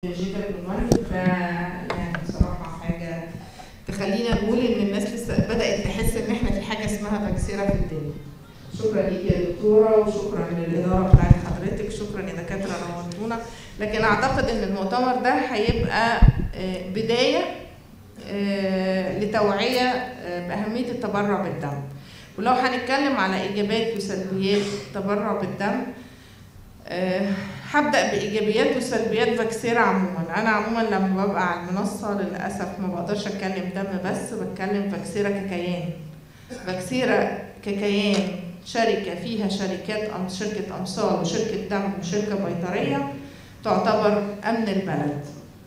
جيتا بالمرض ف يعني بصراحه حاجه تخلينا نقول ان الناس لسه بدات تحس ان احنا في حاجه اسمها فاكسيرا في الدنيا. شكرا ليك يا دكتوره وشكرا للاداره بتاعت حضرتك شكرا يا دكاتره نورتونا لكن اعتقد ان المؤتمر ده هيبقى آه، بدايه آه، لتوعيه آه، باهميه التبرع بالدم. ولو هنتكلم على ايجابيات وسلبيات التبرع بالدم آه، هبدا بايجابيات وسلبيات فاكسيرا عموما انا عموما لما ببقى على المنصه للاسف ما بقدرش اتكلم دم بس بتكلم فاكسيرا ككيان فاكسيرا ككيان شركه فيها شركات أم شركه امصال وشركه دم وشركه بيطريه تعتبر امن البلد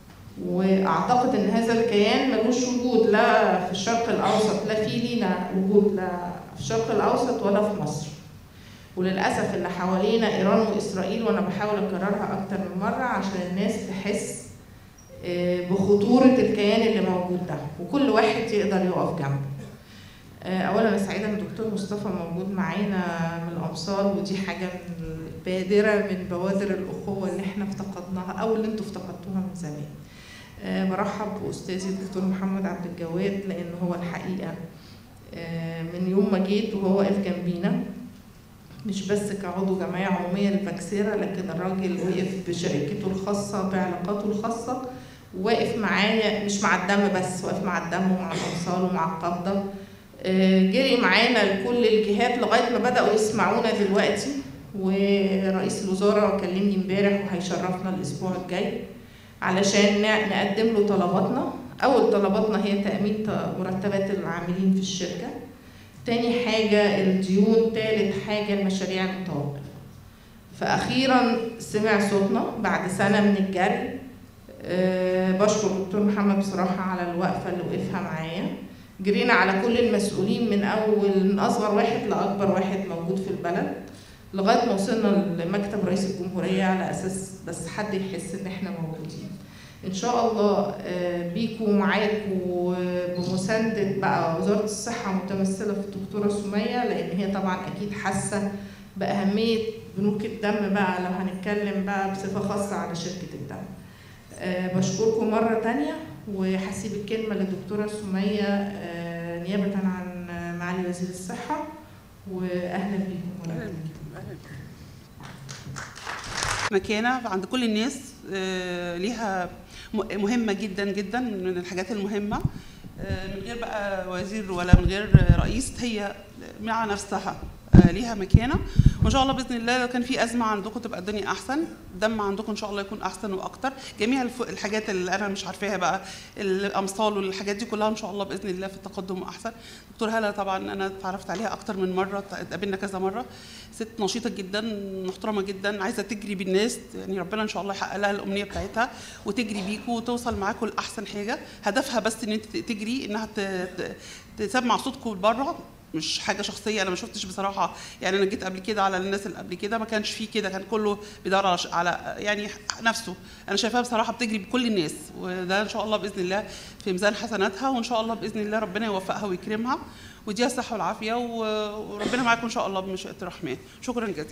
واعتقد ان هذا الكيان ملوش وجود لا في الشرق الاوسط لا في لينا وجود لا في الشرق الاوسط ولا في مصر وللاسف اللي حوالينا ايران واسرائيل وانا بحاول اكررها اكتر من مره عشان الناس تحس آه، بخطوره الكيان اللي موجود ده وكل واحد يقدر يقف جنبه آه، اولا انا سعيده ان الدكتور مصطفى موجود معانا من الامصال ودي حاجه من بادره من بوادر الاخوه اللي احنا افتقدناها او اللي انتوا افتقدتوها من زمان آه، برحب باستاذي الدكتور محمد عبد الجواد لان هو الحقيقه آه، من يوم ما جيت وهو واقف جنبينا مش بس كعضو جمعية عمومية للفاكسيرا لكن الراجل وقف بشركته الخاصة بعلاقاته الخاصة واقف معايا مش مع الدم بس واقف مع الدم ومع الأمصال ومع القبضة آه، جري معانا لكل الجهات لغاية ما بدأوا يسمعونا دلوقتي ورئيس الوزارة كلمني امبارح وهيشرفنا الأسبوع الجاي علشان ن- نقدم له طلباتنا أول طلباتنا هي تأمين ت- مرتبات العاملين في الشركة تاني حاجة الديون تالت حاجة المشاريع المتوقفة فأخيرا سمع صوتنا بعد سنة من الجري أه بشكر الدكتور محمد بصراحة على الوقفة اللي وقفها معايا جرينا على كل المسؤولين من أول من أصغر واحد لأكبر واحد موجود في البلد لغاية ما وصلنا لمكتب رئيس الجمهورية على أساس بس حد يحس إن إحنا موجودين ان شاء الله آه، بيكوا معاكوا بمسانده بقى وزاره الصحه متمثله في الدكتوره سميه لان هي طبعا اكيد حاسه باهميه بنوك الدم بقى لو هنتكلم بقى بصفه خاصه على شركه الدم. آه، بشكركم مره تانية وهسيب الكلمه للدكتوره سميه آه، نيابه عن معالي وزير الصحه واهلا بيكم مره أهلاً تانية. بيكم، أهلاً بيكم. مكانة عند كل الناس آه، ليها م- مهمة جدا جدا من الحاجات المهمة آه، من غير بقى وزير ولا من غير رئيس هي مع نفسها آه، ليها مكانة وإن شاء الله بإذن الله لو كان في أزمة عندكم تبقى الدنيا أحسن الدم عندكم إن شاء الله يكون أحسن وأكتر جميع الف- الحاجات اللي أنا مش عارفاها بقى الأمصال والحاجات دي كلها إن شاء الله بإذن الله في التقدم أحسن دكتور هلا طبعا أنا اتعرفت عليها أكتر من مرة اتقابلنا كذا مرة ست نشيطه جدا محترمه جدا عايزه تجري بالناس يعني ربنا ان شاء الله يحقق لها الامنيه بتاعتها وتجري بيكوا وتوصل معاكم لاحسن حاجه هدفها بس ان انت تجري انها ت- ت- تسمع صوتكم بره مش حاجه شخصيه انا ما شفتش بصراحه يعني انا جيت قبل كده على الناس اللي قبل كده ما كانش فيه كده كان كله بيدور على ش- على يعني نفسه انا شايفاها بصراحه بتجري بكل الناس وده ان شاء الله باذن الله في ميزان حسناتها وان شاء الله باذن الله ربنا يوفقها ويكرمها ويديها الصحه والعافيه و- وربنا معاكم ان شاء الله بمشيئه الرحمن شكرا جزيلا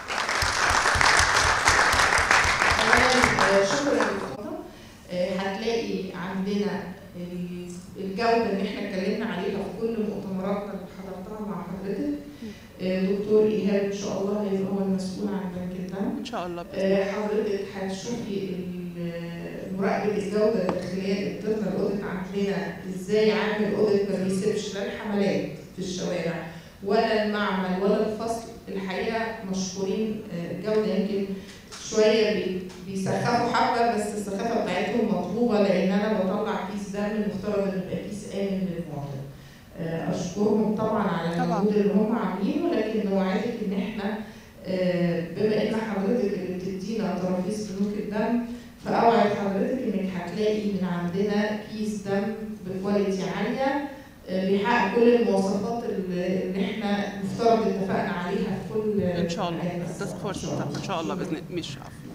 أولاً، آه، شكرا للخطة آه، هتلاقي عندنا ال- الجودة اللي احنا اتكلمنا عليها في كل مؤتمراتنا اللي حضرتها مع حضرتك آه، دكتور إيهاب إن شاء الله هيبقى هو المسؤول عن بنك الدم ان شاء الله بإذن آه، حضرتك هتشوفي ال- مراقبة الجودة الداخلية الانترنال اوديت عندنا ازاي عامل اوديت ما بيسيبش لا الحملات في الشوارع ولا المعمل ولا الفصل الحقيقة مشكورين آه، الجودة يمكن شوية بي- بيسخفوا حبة بس السخافة بتاعتهم مطلوبة لأن أنا بطلع كيس دم المفترض إن يبقى كيس آمن للمواطن. آه، أشكرهم طبعا على طبعاً. المجهود اللي هم عاملينه لكن نوعدك إن إحنا آه، بما إن حضرتك اللي بتدينا تراخيص بنوك الدم فأوعد حضرتك إنك هتلاقي من عندنا كيس دم بكواليتي عالية آه، بيحقق كل المواصفات اللي اللي إحنا مفترض اتفقنا عليها في كل ان شاء الله الآيات ده السابقة. فرصه ان شاء الله باذن الله مش عفوا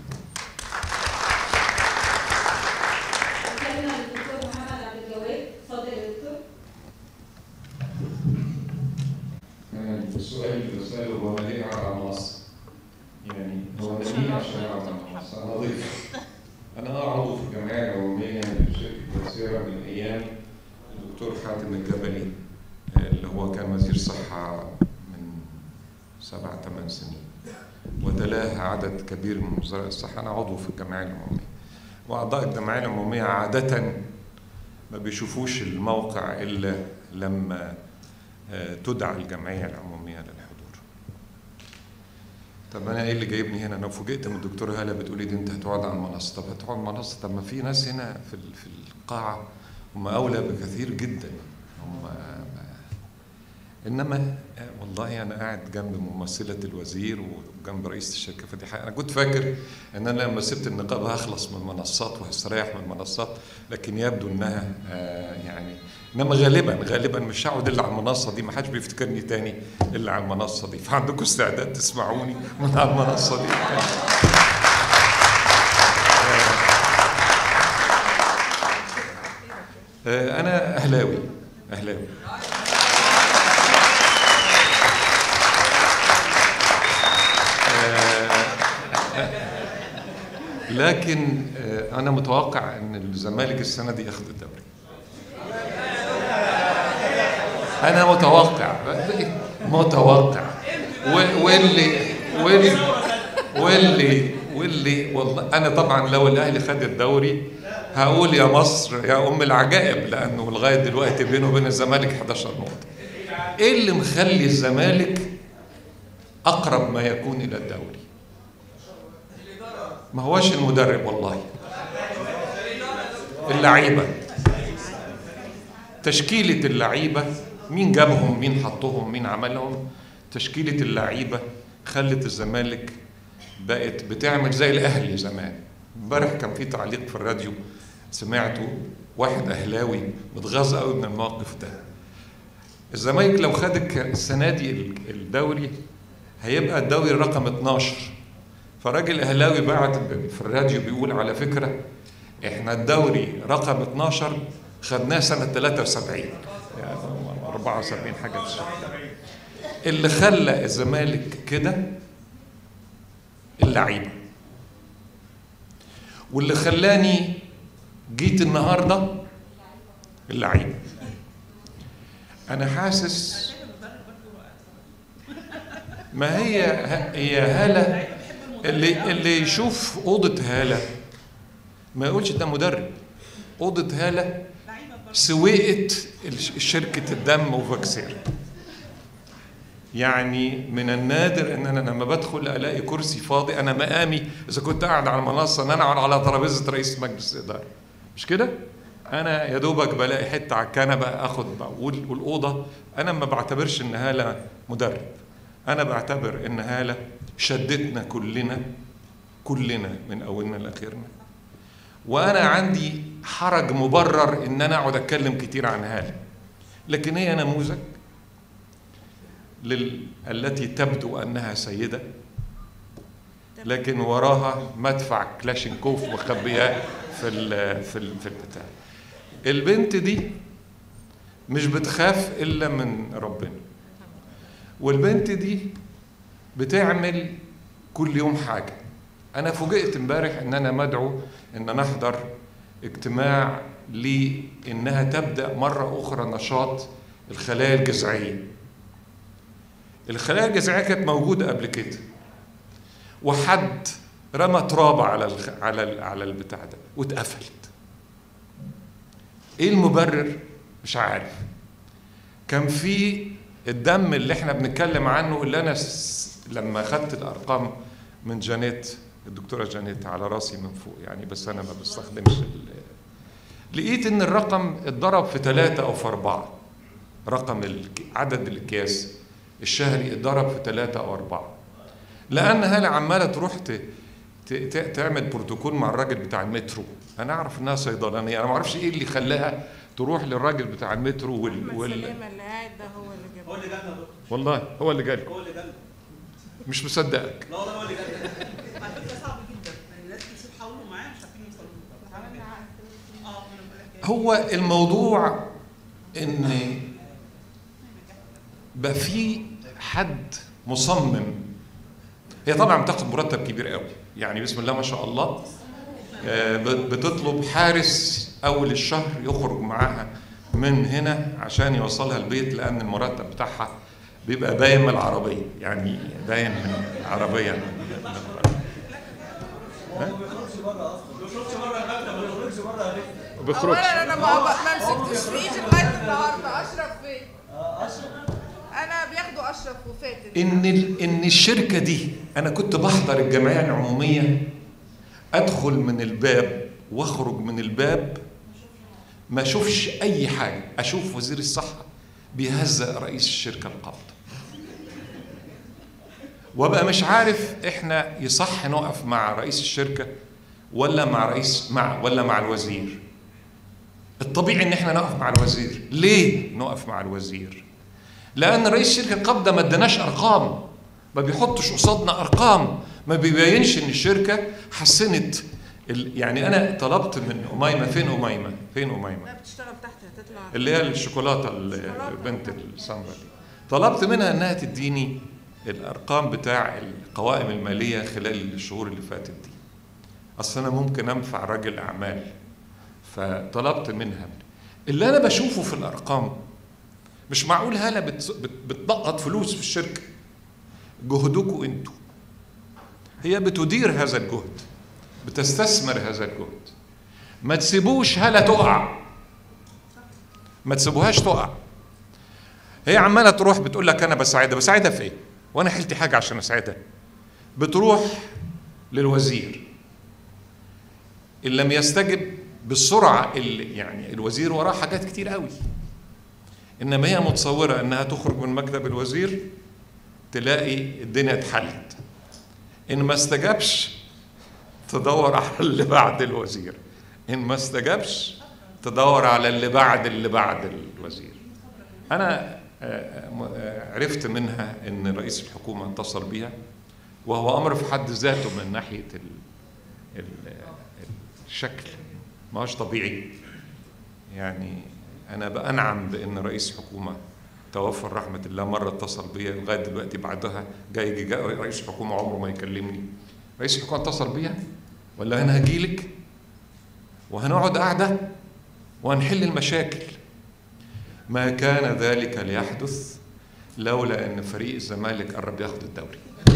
كلمة الدكتور محمد عبد الجواد اتفضل يا دكتور السؤال اللي بسأله هو ليه قاعد على المنصة؟ يعني هو ده ليه عشان قاعد على المنصة؟ أنا ضيف أنا عضو في الجمعية العمومية لشركة بسيرة من أيام الدكتور حاتم الجبلي اللي هو كان وزير صحة من سبع ثمان سنين وتلاه عدد كبير من وزراء الصحة أنا عضو في الجمعية العمومية وأعضاء الجمعية العمومية عادة ما بيشوفوش الموقع إلا لما آه، تدعى الجمعية العمومية للحضور طب أنا إيه اللي جايبني هنا؟ أنا فوجئت من الدكتورة هالة بتقولي دي أنت هتقعد على المنصة، طب هتقعد على المنصة طب ما في ناس هنا في ال- في القاعة هم أولى بكثير جدا هم انما آه، والله انا قاعد جنب ممثله الوزير وجنب رئيس الشركه فدي حاجه انا كنت فاكر ان انا لما سبت النقابه هخلص من المنصات وهستريح من المنصات لكن يبدو انها آه، يعني انما غالبا غالبا مش هقعد الا على المنصه دي ما حدش بيفتكرني تاني الا على المنصه دي فعندكم استعداد تسمعوني من على المنصه دي آه، انا اهلاوي اهلاوي لكن آه، انا متوقع ان الزمالك السنه دي ياخد الدوري انا متوقع متوقع و- واللي واللي واللي واللي والله انا طبعا لو الاهلي خد الدوري هقول يا مصر يا ام العجائب لانه لغايه دلوقتي بينه وبين الزمالك 11 نقطه ايه اللي مخلي الزمالك اقرب ما يكون الى الدوري ما هوش المدرب والله اللعيبة تشكيلة اللعيبة مين جابهم مين حطهم مين عملهم تشكيلة اللعيبة خلت الزمالك بقت بتعمل زي الأهلي زمان امبارح كان في تعليق في الراديو سمعته واحد أهلاوي متغاظ قوي من الموقف ده الزمالك لو خد الك- السنة دي الدوري هيبقى الدوري رقم 12 فراجل اهلاوي بعت في الراديو بيقول على فكره احنا الدوري رقم 12 خدناه سنه 73 يعني 74 حاجه في الشهر اللي خلى الزمالك كده اللعيبه واللي خلاني جيت النهارده اللعيبه انا حاسس ما هي هي هاله اللي اللي يشوف اوضه هاله ما يقولش ده مدرب اوضه هاله سويقه الش- شركه الدم وفاكسير يعني من النادر ان انا لما بدخل الاقي كرسي فاضي انا مقامي اذا كنت قاعد على المنصه ان انا اقعد على ترابيزه رئيس مجلس الاداره مش كده؟ انا يا دوبك بلاقي حته على الكنبه اخد وال- والاوضه انا ما بعتبرش ان هاله مدرب انا بعتبر ان هاله شدتنا كلنا كلنا من اولنا لاخرنا وانا عندي حرج مبرر ان انا اقعد اتكلم كتير عن هاله لكن هي نموذج لل... التي تبدو انها سيده لكن وراها مدفع كلاشينكوف مخبياه في ال... في ال... في البتاع البنت دي مش بتخاف الا من ربنا والبنت دي بتعمل كل يوم حاجه انا فوجئت امبارح ان انا مدعو ان نحضر اجتماع لانها تبدا مره اخرى نشاط الخلايا الجذعيه الخلايا الجذعيه كانت موجوده قبل كده وحد رمى تراب على الخ... على ال... على البتاع ده واتقفلت ايه المبرر مش عارف كان في الدم اللي احنا بنتكلم عنه اللي انا س... لما خدت الارقام من جانيت الدكتوره جانيت على راسي من فوق يعني بس انا ما بستخدمش ال... لقيت ان الرقم اتضرب في ثلاثة او في أربعة رقم الك- عدد الاكياس الشهري اتضرب في ثلاثة او أربعة لان هلا عماله تروح ت... ت... ت... تعمل بروتوكول مع الراجل بتاع المترو انا اعرف انها صيدلانيه انا ما اعرفش ايه اللي خلاها تروح للراجل بتاع المترو وال, وال... سلامة اللي قاعد ده هو اللي جاب هو اللي جالنا يا دكتور والله هو اللي جالي هو اللي جالنا مش مصدقك لا والله هو اللي جالنا على فكره صعب جدا يعني الناس كتير حاولوا معاه مش عارفين يوصلوا له اه ما انا بقول لك هو الموضوع ان بقى في حد مصمم هي طبعا بتاخد مرتب كبير قوي يعني بسم الله ما شاء الله آه، ب- بتطلب حارس اول الشهر يخرج معاها من هنا عشان يوصلها البيت لان المرتب بتاعها بيبقى باين من العربيه يعني باين من العربيه من من العربية. ما بيخرجش اولا انا ما ما مسكتوش في ايدي لغايه النهارده اشرف فين؟ انا بياخدوا اشرف وفاتن ان ال- ان الشركه دي انا كنت بحضر الجمعيه العموميه ادخل من الباب واخرج من الباب ما اشوفش اي حاجه اشوف وزير الصحه بيهزأ رئيس الشركه القابضه وابقى مش عارف احنا يصح نقف مع رئيس الشركه ولا مع رئيس مع ولا مع الوزير الطبيعي ان احنا نقف مع الوزير ليه نقف مع الوزير لان رئيس شركه القابضه ما اداناش ارقام ما بيحطش قصادنا ارقام ما بيبينش ان الشركه حسنت ال- يعني انا طلبت من اميمه فين اميمه فين اميمه لا بتشتغل تحت هتطلع اللي هي الشوكولاته ال- البنت السمراء دي طلبت منها انها تديني الارقام بتاع القوائم الماليه خلال الشهور اللي فاتت دي اصل انا ممكن انفع راجل اعمال فطلبت منها اللي انا بشوفه في الارقام مش معقول هاله بت- بت- بتنقط فلوس في الشركه جهدكم انتوا هي بتدير هذا الجهد بتستثمر هذا الجهد ما تسيبوش هاله تقع ما تسيبوهاش تقع هي عماله تروح بتقول لك انا بساعدها بساعدها في ايه وانا حلت حاجه عشان اساعدها بتروح للوزير ان لم يستجب بالسرعه اللي يعني الوزير وراه حاجات كتير قوي انما هي متصوره انها تخرج من مكتب الوزير تلاقي الدنيا اتحلت ان ما استجابش تدور على اللي بعد الوزير ان ما استجابش تدور على اللي بعد اللي بعد الوزير انا آه، م- آه، عرفت منها ان رئيس الحكومه اتصل بيها وهو امر في حد ذاته من ناحيه ال ال الشكل ما هوش طبيعي يعني انا بانعم بان رئيس حكومه توفى رحمه الله مره اتصل بيا لغايه دلوقتي بعدها جاي يجي جاي رئيس حكومه عمره ما يكلمني رئيس الحكومه اتصل بيا ولا انا هجيلك وهنقعد قاعده وهنحل المشاكل ما كان ذلك ليحدث لولا ان فريق الزمالك قرب ياخد الدوري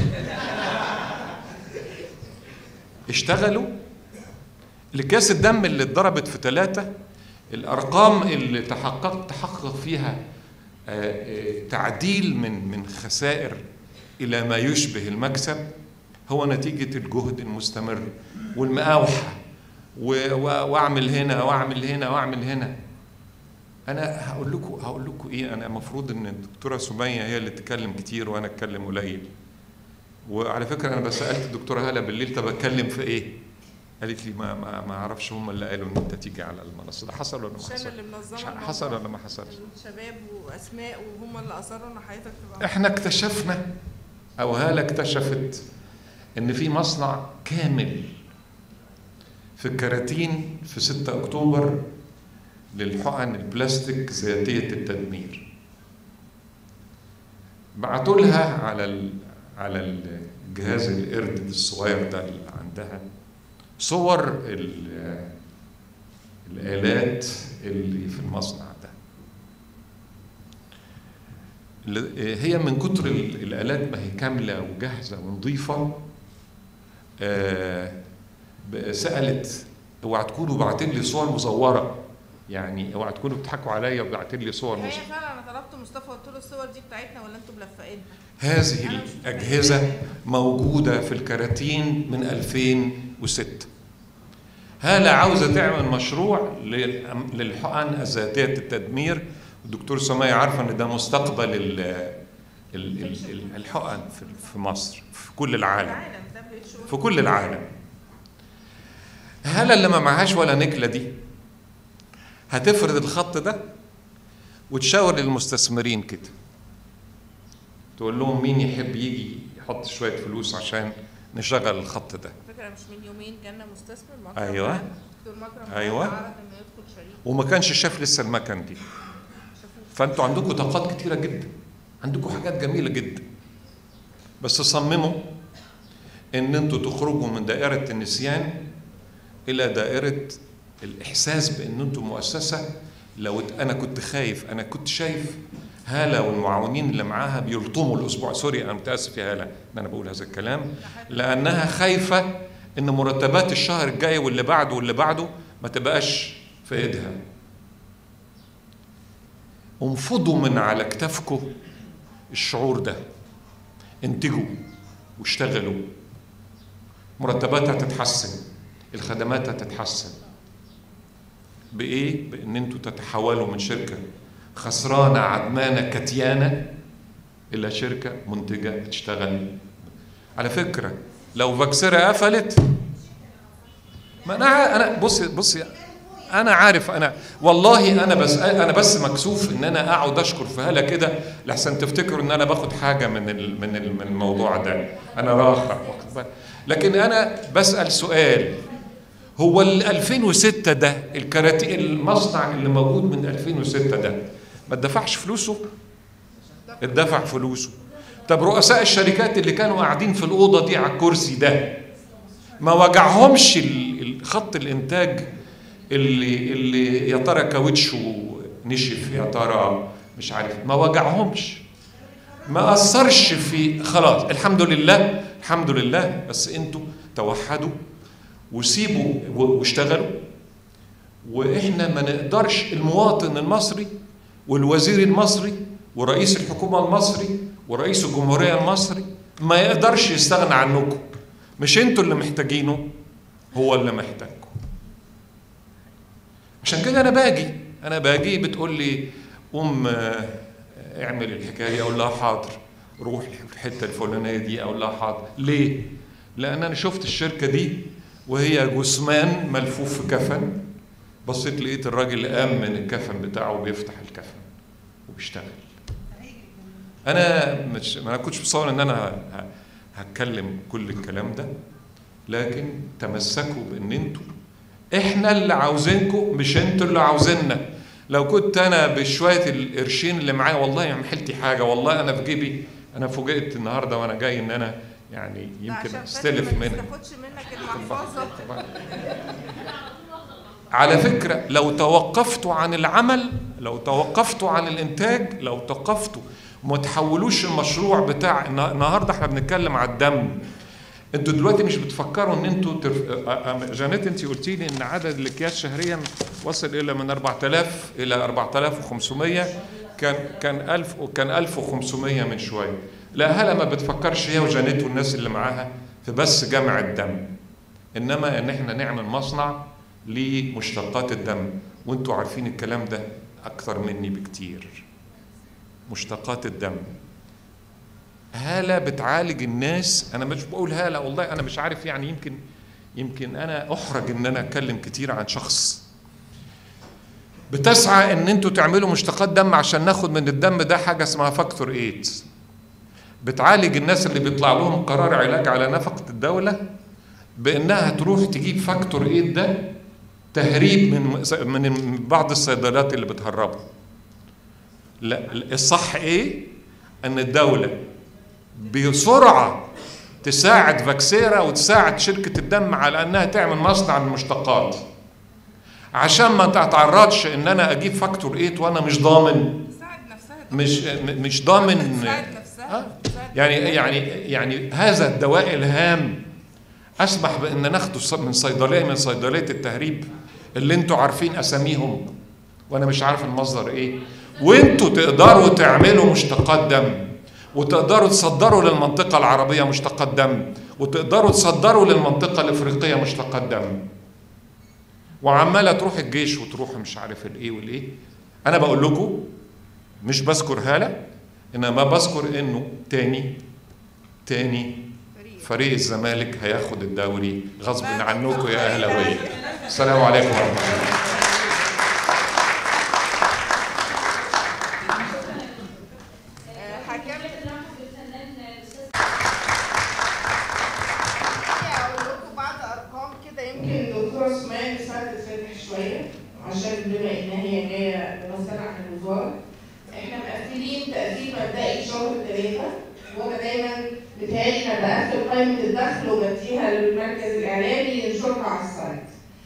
اشتغلوا لكاس الدم اللي اتضربت في ثلاثة الأرقام اللي تحقق تحقق فيها آه، آه، تعديل من من خسائر إلى ما يشبه المكسب هو نتيجة الجهد المستمر والمقاوحة و- و- وأعمل هنا وأعمل هنا وأعمل هنا أنا هقول لكم هقول لكم إيه أنا المفروض إن الدكتورة سمية هي اللي تتكلم كتير وأنا أتكلم قليل وعلى فكرة أنا بس سألت الدكتورة هالة بالليل طب أتكلم في إيه؟ قالت لي ما ما ما اعرفش هم اللي قالوا ان انت تيجي على المنصه ده حصل ولا ما مش انا حصل؟ اللي منظمه مش الموضوع. حصل ولا ما حصلش؟ الشباب واسماء وهم اللي اصروا ان حياتك تبقى احنا اكتشفنا او هاله اكتشفت ان في مصنع كامل في الكراتين في 6 اكتوبر للحقن البلاستيك ذاتيه التدمير بعتوا لها على ال... على الجهاز القرد الصغير ده اللي عندها صور ال... الالات اللي في المصنع ده ال- هي من كتر ال- الالات ما هي كامله وجاهزه ونظيفه آه، ب- سالت اوعى تكونوا باعتين لي صور مزوره يعني اوعى تكونوا بتضحكوا عليا وباعتين لي صور هي مزوره فعلا انا طلبت مصطفى قلت له الصور دي بتاعتنا ولا انتوا ملفقينها هذه الأجهزة موجودة في الكراتين من 2006 هالة عاوزة تعمل مشروع للأم- للحقن ذاتية التدمير الدكتور سمية عارفة إن ده مستقبل ال- ال- ال- ال- الحقن في- في مصر في كل العالم العالم ده WHO. في كل العالم هلا اللي ما معهاش ولا نكلة دي هتفرد الخط ده وتشاور للمستثمرين كده تقول لهم مين يحب يجي يحط شوية فلوس عشان نشغل الخط ده على فكره مش من يومين جالنا مستثمر مكرم أيوة. معانا. دكتور مكرم أيوة. معانا عرض انه يدخل شريك وما كانش شاف لسه المكن دي شافوه فانتوا عندكم طاقات كتيرة جدا عندكم حاجات جميلة جدا بس صمموا ان انتوا تخرجوا من دائرة النسيان الى دائره الاحساس بان انتم مؤسسه لو ات- انا كنت خايف انا كنت شايف هاله والمعاونين اللي معاها بيلطموا الاسبوع سوري انا متاسف يا هاله ان انا بقول هذا الكلام لانها خايفه ان مرتبات الشهر الجاي واللي بعده واللي بعده ما تبقاش في ايدها انفضوا من على كتافكم الشعور ده انتجوا واشتغلوا مرتباتها تتحسن الخدمات هتتحسن بايه بان انتوا تتحولوا من شركه خسرانه عدمانه كتيانه الى شركه منتجه بتشتغل على فكره لو فاكسيرا قفلت ما انا ع- انا بص بص انا عارف انا والله انا بس انا بس مكسوف ان انا اقعد اشكر في هاله كده لحسن تفتكروا ان انا باخد حاجه من ال- من ال- من الموضوع ده انا راخر واخد بالك؟ لكن انا بسال سؤال هو ال 2006 ده الكراتي المصنع اللي موجود من 2006 ده ما اتدفعش فلوسه؟ اتدفع فلوسه طب رؤساء الشركات اللي كانوا قاعدين في الاوضه دي على الكرسي ده ما وجعهمش ال- ال- خط الانتاج اللي اللي يا ترى كاوتشه نشف يا ترى مش عارف ما وجعهمش ما اثرش في خلاص الحمد لله الحمد لله بس انتوا توحدوا وسيبوا و- واشتغلوا واحنا ما نقدرش المواطن المصري والوزير المصري ورئيس الحكومه المصري ورئيس الجمهوريه المصري ما يقدرش يستغنى عنكم مش انتوا اللي محتاجينه هو اللي محتاجكم عشان كده انا باجي انا باجي بتقول لي قوم آه، اعمل الحكايه اقول لها حاضر روح الحته الفلانيه دي اقول لها حاضر ليه لان انا شفت الشركه دي وهي جثمان ملفوف في كفن بصيت لقيت الراجل قام من الكفن بتاعه وبيفتح الكفن وبيشتغل انا مش ما انا كنتش متصور ان انا ه- هتكلم كل الكلام ده لكن تمسكوا بان انتوا احنا اللي عاوزينكم مش انتوا اللي عاوزيننا لو كنت انا بشويه القرشين اللي معايا والله ما حلتي حاجه والله انا في جيبي انا فوجئت النهارده وانا جاي ان انا يعني يمكن استلف ما منك تاخدش منك المحفظه على فكرة لو توقفتوا عن العمل لو توقفتوا عن الإنتاج لو توقفتوا وما تحولوش المشروع بتاع النا- النهارده احنا بنتكلم على الدم انتوا دلوقتي مش بتفكروا ان انتوا ترف... أ- أ- جانيت انت قلتي لي ان عدد الاكياس شهريا وصل الى من 4000 الى 4500 كان كان 1000 وكان 1500 من شويه لا هلا ما بتفكرش هي وجانيت والناس اللي معاها في بس جمع الدم انما ان احنا نعمل مصنع لمشتقات الدم وانتوا عارفين الكلام ده اكثر مني بكتير مشتقات الدم هالة بتعالج الناس انا مش بقول هالة والله انا مش عارف يعني يمكن يمكن انا احرج ان انا اتكلم كتير عن شخص بتسعى ان انتوا تعملوا مشتقات دم عشان ناخد من الدم ده حاجه اسمها فاكتور 8 بتعالج الناس اللي بيطلع لهم قرار علاج على نفقه الدوله بانها تروح تجيب فاكتور 8 ده تهريب من من بعض الصيدليات اللي بتهربه لا الصح ايه ان الدوله بسرعه تساعد فاكسيرا وتساعد شركه الدم على انها تعمل مصنع المشتقات عشان ما تتعرضش ان انا اجيب فاكتور 8 وانا مش ضامن تساعد نفسها مش مش ضامن تساعد نفسها آه. يعني يعني يعني هذا الدواء الهام اسمح بان ناخده من صيدليه من صيدليه التهريب اللي انتوا عارفين اساميهم وانا مش عارف المصدر ايه وانتوا تقدروا تعملوا مشتقات دم وتقدروا تصدروا للمنطقه العربيه مشتقات دم وتقدروا تصدروا للمنطقه الافريقيه مشتقات دم وعماله تروح الجيش وتروح مش عارف الايه والايه انا بقول لكم مش بذكر هاله انما بذكر انه تاني تاني فريق الزمالك هياخد الدوري غصب عنكم يا اهلاويه السلام عليكم ورحمه الله اقول لكم بعض ارقام كده يمكن يمكن الدكتوره سمية ساعة تتفتح شوية عشان بما ان هي جاية ممثلة عن الوزارة احنا مقفلين تقفيل مبدئي شهر ثلاثة وانا دايما بتهيألي انا بقفل قائمة الدخل وبديها للمركز الاعلامي ينشرها على السايت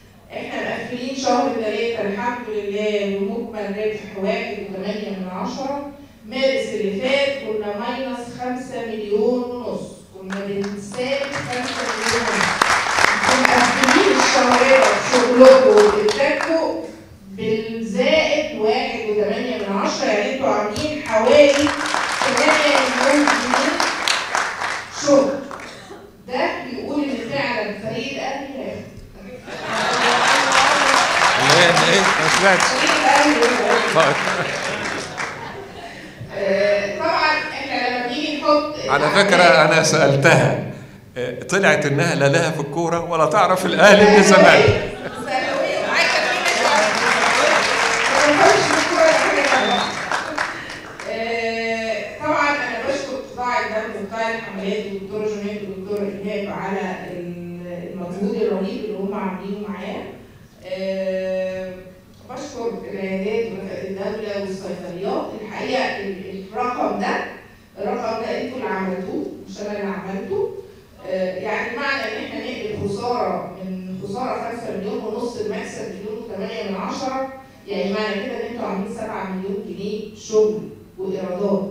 مقفلين شهر ثلاثة الحمد لله ومجمل ربح واحد وثمانية من عشرة مارس اللي فات كنا ماينس خمسة مليون ونص كنا بنسابق خمسة مليون ونص انتوا مقفلين الشهرية شغلكم وبتتكوا بالزائد واحد وثمانية من عشرة يعني انتوا عاملين حوالي ثمانية مليون جنيه شغل ده بيقول ان فعلا فريق الاهلي هياخد اللي هي إن ايه ما سمعتش فريق الاهلي هياخد. طيب. آه، طبعا احنا لما بنيجي نحط على فكره انا سالتها آه، طلعت انها لا لها في الكوره ولا تعرف الاهلي من زمان ثانوية معاك كتير ما بنخش في الكورة حاجة تانية. آه، طبعا انا بشكر قطاع الدم وقطاع الحملات والدكتور جمال والدكتور ايهاب على المجهود الرهيب اللي هم عاملينه معاه آه، بشكر العيادات ورفقة الدولة والصيدليات الحقيقة ال- الرقم ده الرقم ده انتوا اللي عملتوه مش انا اللي عملته آه، يعني معنى ان احنا نقلب خساره من خساره 5 مليون ونص لمكسب مليون و8 من عشرة يعني معنى كده ان انتوا عاملين 7 مليون جنيه شغل وايرادات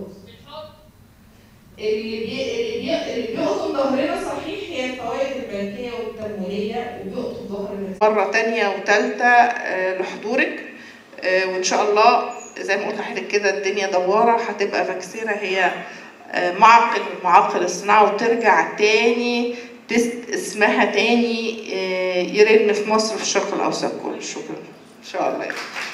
اللي بي... اللي بي... اللي بيقطم ظهرنا صحيح هي الفوائد البنكيه والتمويليه وبيقطم ظهرنا مره ثانيه وثالثه لحضورك آه، وان شاء الله زي ما قلت لحضرتك كده الدنيا دواره هتبقى فاكسيرا هي آه، معقل من معاقل الصناعه وترجع تاني تست اسمها تاني آه، يرن في مصر في الشرق الاوسط كله شكرا ان شاء الله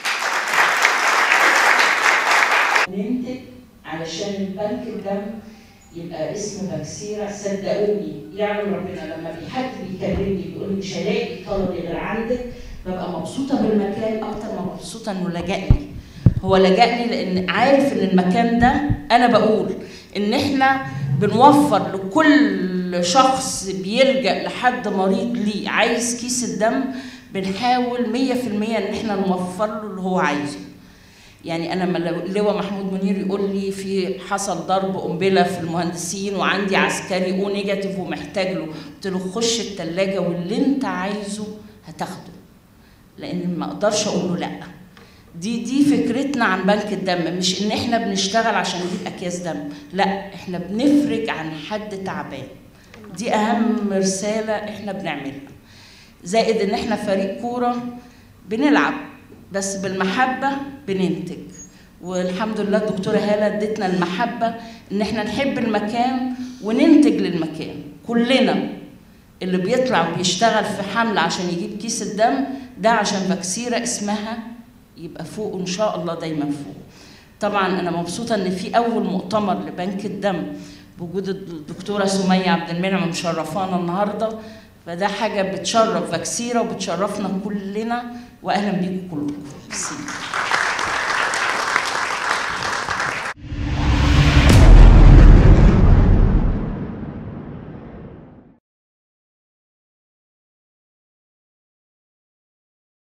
ننتج علشان البنك الدم يبقى اسم باكسيرا صدقوني يعلم ربنا لما في حد بيكلمني بيقول لي مش هلاقي طلب غير عندك ببقى مبسوطه بالمكان اكتر ما مبسوطه انه لجأ لي هو لجأ لي لان عارف ان المكان ده انا بقول ان احنا بنوفر لكل شخص بيلجأ لحد مريض ليه عايز كيس الدم بنحاول 100% ان احنا نوفر له اللي هو عايزه يعني انا لما اللواء محمود منير يقول لي في حصل ضرب قنبله في المهندسين وعندي عسكري او نيجاتيف ومحتاج له قلت له خش الثلاجه واللي انت عايزه هتاخده لان ما اقدرش اقول له لا دي دي فكرتنا عن بنك الدم مش ان احنا بنشتغل عشان نجيب اكياس دم لا احنا بنفرج عن حد تعبان دي اهم رساله احنا بنعملها زائد ان احنا فريق كوره بنلعب بس بالمحبه بننتج والحمد لله الدكتوره هاله ادتنا المحبه ان احنا نحب المكان وننتج للمكان كلنا اللي بيطلع وبيشتغل في حمله عشان يجيب كيس الدم ده عشان فاكسيرا اسمها يبقى فوق ان شاء الله دايما فوق طبعا انا مبسوطه ان في اول مؤتمر لبنك الدم بوجود الدكتوره سميه عبد المنعم مشرفانا النهارده فده حاجه بتشرف فاكسيرا وبتشرفنا كلنا واهلا بيكم كلكم ميرسي.